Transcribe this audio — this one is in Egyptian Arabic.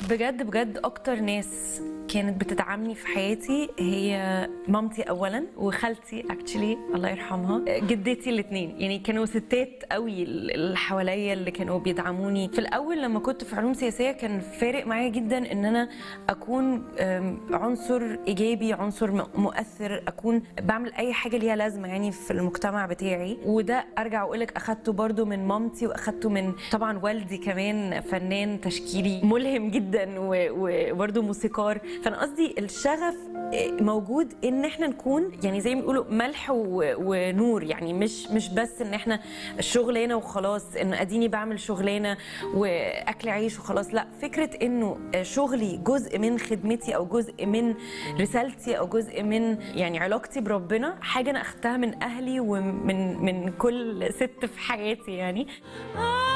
بجد بجد اكتر ناس كانت بتدعمني في حياتي هي مامتي اولا وخالتي اكشلي الله يرحمها جدتي الاثنين يعني كانوا ستات قوي اللي حواليا اللي كانوا بيدعموني في الاول لما كنت في علوم سياسيه كان فارق معايا جدا ان انا اكون أم، عنصر ايجابي عنصر م- مؤثر اكون بعمل اي حاجه ليها لازمه يعني في المجتمع بتاعي وده ارجع اقول لك اخدته برضو من مامتي واخدته من طبعا والدي كمان فنان تشكيلي ملهم جدا و- وبرضو موسيقار فانا قصدي الشغف موجود ان احنا نكون يعني زي ما بيقولوا ملح و- ونور يعني مش مش بس ان احنا شغلانه وخلاص انه اديني بعمل شغلانه واكل عيش وخلاص لا فكره انه شغلي جزء من خدمتي او جزء من رسالتي او جزء من يعني علاقتي بربنا حاجه انا اخدتها من اهلي ومن من كل ست في حياتي يعني